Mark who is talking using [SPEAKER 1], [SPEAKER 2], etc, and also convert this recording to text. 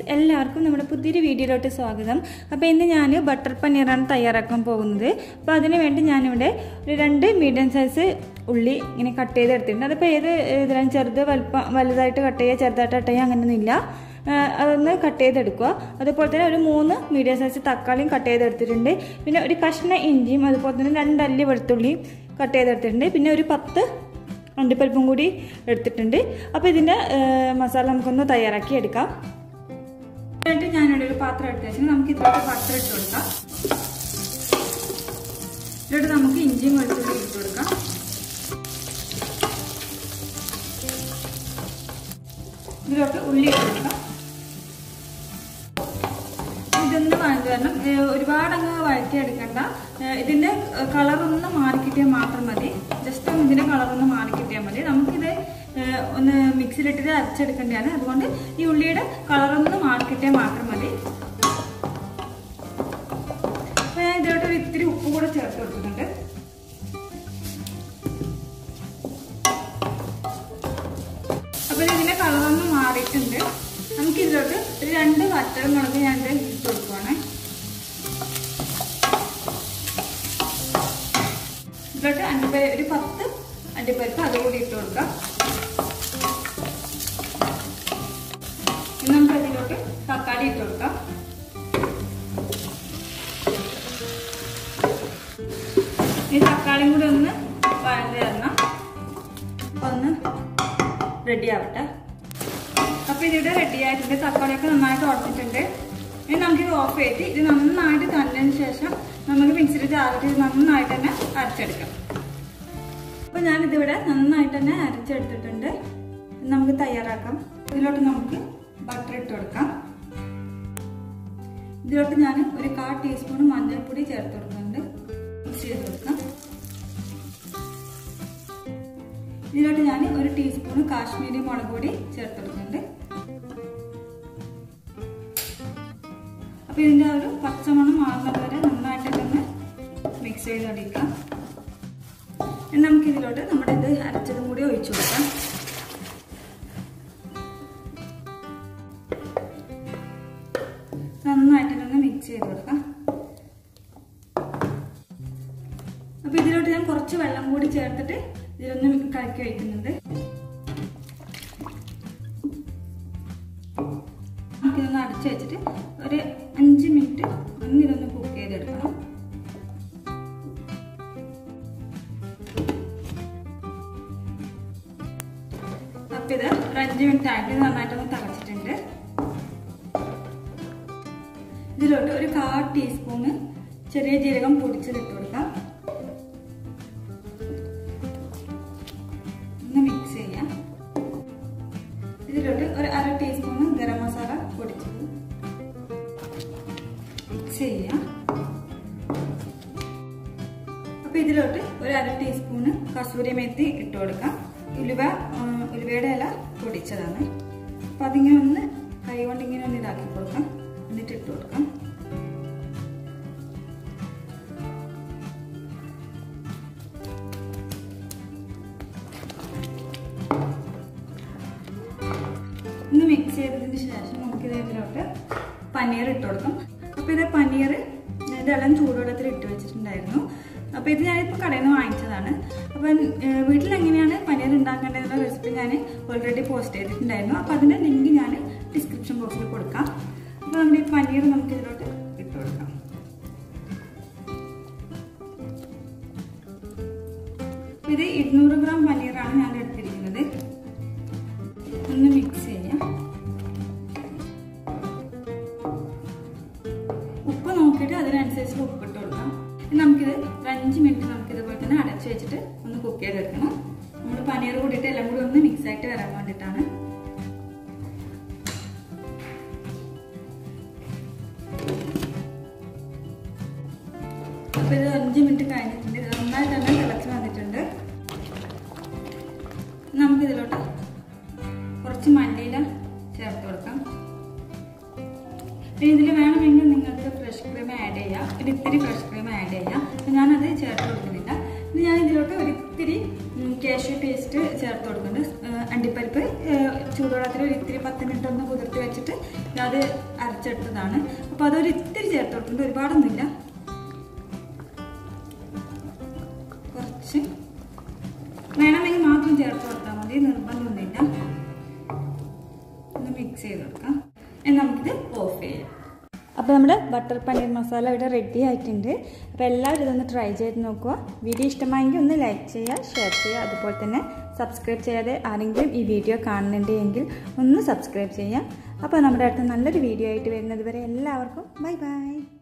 [SPEAKER 1] എല്ലാവർക്കും നമ്മുടെ പുതിയൊരു വീഡിയോയിലോട്ട് സ്വാഗതം അപ്പോൾ ഇന്ന് ഞാൻ ബട്ടർ പനീറാണ് തയ്യാറാക്കാൻ പോകുന്നത് അപ്പോൾ അതിന് വേണ്ടി ഞാനിവിടെ ഒരു രണ്ട് മീഡിയം സൈസ് ഉള്ളി ഇങ്ങനെ കട്ട് ചെയ്ത് എടുത്തിട്ടുണ്ട് അതിപ്പോൾ ഏത് ഇതിലാണ് ചെറുത് വലുപ്പം വലുതായിട്ട് കട്ട് ചെയ്യുക ചെറുതായിട്ട് കട്ട് ചെയ്യുക അങ്ങനെയൊന്നുമില്ല ആ, അതൊന്ന് കട്ട് ചെയ്തെടുക്കുക അതുപോലെ തന്നെ ഒരു മൂന്ന് മീഡിയം സൈസ് തക്കാളിയും കട്ട് ചെയ്തെടുത്തിട്ടുണ്ട് പിന്നെ ഒരു കഷ്ണ ഇഞ്ചിയും അതുപോലെ തന്നെ രണ്ടല്ലി വെളുത്തുള്ളിയും കട്ട് ചെയ്തെടുത്തിട്ടുണ്ട് പിന്നെ ഒരു പത്ത് അണ്ടിപ്പരിപ്പും കൂടി എടുത്തിട്ടുണ്ട് അപ്പോൾ ഇതിൻ്റെ മസാല നമുക്കൊന്ന് തയ്യാറാക്കി എടുക്കാം എന്നിട്ട് ഞാനിവിടെ ഒരു പാത്രം എടുത്ത് വെച്ചാൽ നമുക്ക് ഇതിലോട്ട് ബട്ടർ ഇട്ട് കൊടുക്കാം ഇതിലോട്ട് നമുക്ക് ഇഞ്ചിയും വെളുത്തുള്ളി ഇട്ട് കൊടുക്കാം ഇതിലോട്ട് ഉള്ളി ഇട്ട് കൊടുക്കാം ഇതൊന്ന് വഴറ്റി വരണം ഒരുപാട് അങ്ങ് വഴറ്റിയെടുക്കണ്ട ഇതിന്റെ കളർ ഒന്ന് മാറിക്കിട്ടിയാൽ മാത്രം മതി ജസ്റ്റ് ഒന്ന് ഇതിന്റെ കളർ ഒന്ന് മാറിക്കിട്ടിയാൽ മതി നമുക്കിത് ഏഹ്, ഒന്ന് മിക്സിയിലിട്ടിട്ട് അരച്ചെടുക്കേണ്ടതാണ് അതുകൊണ്ട് ഈ ഉള്ളിയുടെ കളർ ഒന്ന് മാറിക്കിട്ടിയാൽ മാത്രം മതി അപ്പൊ ഞാൻ ഇതിലോട്ട് ഒരു ഇത്തിരി ഉപ്പ് കൂടെ ചേർത്ത് കൊടുക്കുന്നുണ്ട് അപ്പൊ ഇതിന്റെ കളറൊന്ന് മാറിയിട്ടുണ്ട് നമുക്ക് ഇതിലോട്ട് ഒരു രണ്ട് വറ്റൽ മുളക് ഞാൻ ഇത് ഇട്ട് കൊടുക്കുവാണ് ഇതിലോട്ട് അണ്ടിപ്പരി ഒരു പത്ത് അണ്ടിപ്പരിപ്പ് അതുകൂടി ഇട്ട് കൊടുക്കാം ഇനി നമുക്ക് അതിലോട്ട് തക്കാളി ഇട്ട് കൊടുക്കാം ഈ തക്കാളിയും കൂടി ഒന്ന് വഴന്ന് തരണം അപ്പൊ ഒന്ന് റെഡി ആവട്ടെ അപ്പൊ ഇതിവിടെ റെഡി ആയിട്ടുണ്ട് തക്കാളിയൊക്കെ നന്നായിട്ട് ഉടച്ചിട്ടുണ്ട് ഇനി നമുക്കിത് ഓഫ് ചെയ്തിട്ട് ഇത് നന്നായിട്ട് തന്നതിന് ശേഷം നമുക്ക് മിക്സിയിൽ ചാറിട്ട് ഇത് നന്നായിട്ട് തന്നെ അരച്ചെടുക്കാം അപ്പൊ ഞാനിതിവിടെ നന്നായിട്ട് തന്നെ അരച്ചെടുത്തിട്ടുണ്ട് ഇത് നമുക്ക് തയ്യാറാക്കാം ഇതിലോട്ട് നമുക്ക് ബട്ടർ ഇട്ട് കൊടുക്കാം ഇതിലോട്ട് ഞാൻ ഒരു കാ ടീസ്പൂൺ മഞ്ഞൾപ്പൊടി ചേർത്ത് കൊടുക്കുന്നുണ്ട് മിക്സ് ചെയ്ത് കൊടുക്കാം ഇതിലോട്ട് ഞാൻ ഒരു ടീസ്പൂൺ കാശ്മീരി മുളക് പൊടി ചേർത്ത് കൊടുക്കുന്നുണ്ട് അപ്പൊ ഇതിന്റെ ആ ഒരു പച്ചമണം മാറുന്നത് വരെ നന്നായിട്ടൊന്ന് മിക്സ് ചെയ്തെടുക്കാം ഇനി നമുക്ക് ഇതിലോട്ട് നമ്മുടെ ഇത് അരച്ചതും കൂടി ഒഴിച്ചു കൊടുക്കാം നന്നായിട്ടൊന്ന് മിക്സ് ചെയ്ത് കൊടുക്കാം അപ്പൊ ഇതിലോട്ട് ഞാൻ കുറച്ച് വെള്ളം കൂടി ചേർത്തിട്ട് ഇതിലൊന്ന് കലക്കി വയ്ക്കുന്നുണ്ട് നമുക്കിതൊന്ന് അടച്ചു വെച്ചിട്ട് ഒരു അഞ്ച് മിനിറ്റ് ഒന്ന് ഇതൊന്ന് കുക്ക് ചെയ്തെടുക്കണം അപ്പൊ ഇത് ഒരു അഞ്ച് മിനിറ്റ് ആയിട്ട് ഇത് നന്നായിട്ടൊന്ന് തിളച്ചിട്ടുണ്ട് ഇതിലോട്ട് ഒരു കാ ടീസ്പൂണ് ചെറിയ ജീരകം പൊടിച്ചത് ഇട്ട് കൊടുക്കാം ഒന്ന് മിക്സ് ചെയ്യാം ഇതിലോട്ട് ഒരു അര ടീസ്പൂൺ ഗരം മസാല പൊടിച്ചത് മിക്സ് ചെയ്യാം അപ്പൊ ഇതിലോട്ട് ഒരു അര ടീസ്പൂണ് കസൂരി മെത്തി ഇട്ട് കൊടുക്കാം ഉലുവ ആ, ഉലുവയുടെ ഇല പൊടിച്ചതാണ് അപ്പൊ അതിങ്ങനെ ഒന്ന് കൈ കൊണ്ട് ഇങ്ങനെ ഒന്ന് ഇതാക്കി കൊടുക്കാം എന്നിട്ട് ഇട്ട് കൊടുക്കാം ഒന്ന് മിക്സ് ചെയ്തതിന് ശേഷം നമുക്ക് ഇതിലോട്ട് പനീർ ഇട്ട് കൊടുക്കാം അപ്പോൾ ഇത് പനീർ ഇതെല്ലാം ചൂടുവെള്ളത്തിൽ ഇട്ട് വെച്ചിട്ടുണ്ടായിരുന്നു അപ്പോൾ ഇത് ഞാനിപ്പോൾ കടയിൽ നിന്ന് വാങ്ങിച്ചതാണ് അപ്പം ഏഹ്, വീട്ടിൽ എങ്ങനെയാണ് പനീർ ഉണ്ടാക്കേണ്ടതെന്നുള്ള റെസിപ്പി ഞാൻ ഓൾറെഡി പോസ്റ്റ് ചെയ്തിട്ടുണ്ടായിരുന്നു അപ്പോൾ അതിൻ്റെ ലിങ്ക് ഞാൻ ഡിസ്ക്രിപ്ഷൻ ബോക്സിൽ കൊടുക്കാം അപ്പോൾ നമ്മുടെ ഈ പനീർ നമുക്ക് ഇതിലോട്ട് ഇട്ട് കൊടുക്കാം അപ്പോൾ ഇത് ഇരുന്നൂറ് ഗ്രാം പനീറാണ് ഞാൻ എടുത്തിരിക്കുന്നത് ഒന്ന് മിക്സ് ചെയ്യാം ഉപ്പ് നോക്കിയിട്ട് അതിനനുസരിച്ച് ഉപ്പ് ഇട്ട് കൊടുക്കാം ഇനി നമുക്കിത് ഒരു അഞ്ച് മിനിറ്റ് നമുക്ക് ഇതുപോലെ തന്നെ അടച്ചു വെച്ചിട്ട് ഒന്ന് കുക്ക് ചെയ്തെടുക്കണം നമ്മൾ പനീർ കൂടിയിട്ട് എല്ലാം കൂടി ഒന്ന് മിക്സ് ആയിട്ട് വരാൻ വേണ്ടിയിട്ടാണ് അപ്പൊ ഇത് അഞ്ച് മിനിറ്റ് കഴിഞ്ഞിട്ടുണ്ട് ഇത് നന്നായിട്ട് തന്നെ തിളച്ച് വന്നിട്ടുണ്ട് നമുക്കിതിലോട്ട് കുറച്ച് മല്ലിയില ചേർത്ത് കൊടുക്കാം പിന്നെ ഇതിൽ വേണമെങ്കിൽ നിങ്ങൾക്ക് ഫ്രഷ് ക്രീം ആഡ് ചെയ്യാം ഒരു ഇത്തിരി ഫ്രഷ് ക്രീം ആഡ് ചെയ്യാം അപ്പം ഞാനത് ചേർത്ത് കൊടുക്കുന്നില്ല ഇനി ഞാൻ ഇതിലോട്ട് ഒരു ഇത്തിരി കാഷ്യൂ പേസ്റ്റ് ചേർത്ത് കൊടുക്കുന്നുണ്ട് ഏഹ് അണ്ടിപ്പരിപ്പ് ഏഹ് ചൂടുവെള്ളത്തിൽ ഒരു ഇത്തിരി പത്ത് മിനിറ്റ് ഒന്ന് കുതിർത്തി വെച്ചിട്ട് അത് അരച്ചെടുത്തതാണ് അപ്പോൾ അതൊരു ഇത്തിരി ചേർത്ത് കൊടുക്കുന്നുണ്ട് ഒരുപാടൊന്നുമില്ല കുറച്ച് വേണമെങ്കിൽ മാത്രം ചേർത്ത് കൊടുത്താൽ മതി നിർബന്ധമൊന്നുമില്ല ഒന്ന് മിക്സ് ചെയ്ത് കൊടുക്കാം ഇനി നമുക്കിത് ഓഫ് ചെയ്യാം അപ്പോൾ നമ്മുടെ ബട്ടർ പനീർ മസാല ഇവിടെ റെഡി ആയിട്ടുണ്ട് അപ്പോൾ എല്ലാവരും ഇതൊന്ന് ട്രൈ ചെയ്ത് നോക്കുക വീഡിയോ ഇഷ്ടമായെങ്കിൽ ഒന്ന് ലൈക്ക് ചെയ്യുക ഷെയർ ചെയ്യുക അതുപോലെ തന്നെ സബ്സ്ക്രൈബ് ചെയ്യാതെ ആരെങ്കിലും ഈ വീഡിയോ കാണുന്നുണ്ട് എങ്കിൽ ഒന്ന് സബ്സ്ക്രൈബ് ചെയ്യുക അപ്പോൾ നമ്മുടെ അടുത്ത് നല്ലൊരു വീഡിയോ ആയിട്ട് വരുന്നത് വരെ എല്ലാവർക്കും ബൈ ബൈ